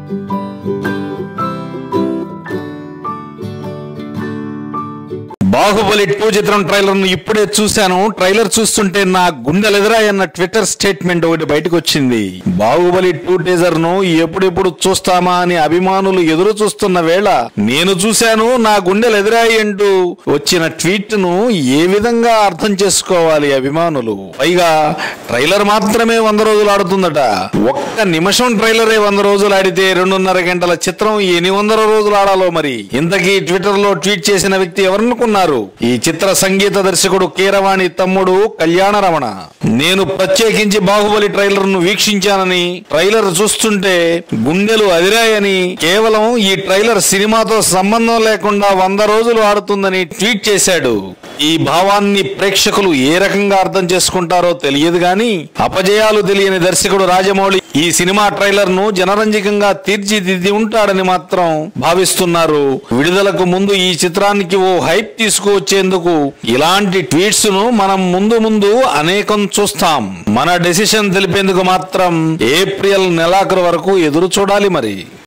Baahubali two చిత్రం trailer ను ఇప్పుడే చూశాను ట్రైలర్ చూస్తుంటే నా గుండెలెదురాయన్న ట్విట్టర్ స్టేట్మెంట్ ఒకటి బయటకు వచ్చింది బాహుబలి టూ టీజర్ ను ఎప్పుడెప్పుడు చూస్తామా అని అభిమానులు ఎదురు చూస్తున్న వేళ నేను చూశాను నా గుండెలెదురాయి అంటూ వచ్చిన ట్వీట్ ను ఏ విధంగా అర్థం చేసుకోవాలి అభిమానులు పైగా ట్రైలర్ మాత్రమే వంద రోజులు ఆడుతుందట ఒక్క నిమిషం ట్రైలరే వంద రోజులు ఆడితే రెండున్నర గంటల చిత్రం ఎన్ని వందల రోజులు ఆడాలో మరి ఇంతకీ ట్విట్టర్ లో ట్వీట్ చేసిన వ్యక్తి ఎవరనుకున్నారు ఈ చిత్ర సంగీత దర్శకుడు కీరవాణి తమ్ముడు కళ్యాణ రమణ నేను ప్రత్యేకించి బాహుబలి ట్రైలర్ ను వీక్షించానని ట్రైలర్ చూస్తుంటే గుండెలు అదిరాయని కేవలం ఈ ట్రైలర్ సినిమాతో సంబంధం లేకుండా వంద రోజులు ఆడుతుందని ట్వీట్ చేశాడు ఈ భావాన్ని ప్రేక్షకులు ఏ రకంగా అర్థం చేసుకుంటారో తెలియదు గాని అపజయాలు తెలియని దర్శకుడు రాజమౌళి ఈ సినిమా ట్రైలర్ ను జనరంజకంగా తీర్చిదిద్ది ఉంటాడని మాత్రం భావిస్తున్నారు విడుదలకు ముందు ఈ చిత్రానికి ఓ హైప్ తీసుకువచ్చేందుకు ఇలాంటి ట్వీట్స్ ను మనం ముందు ముందు అనేకం చూస్తాం మన డెసిషన్ తెలిపేందుకు మాత్రం ఏప్రిల్ నెలాఖరు వరకు ఎదురు చూడాలి మరి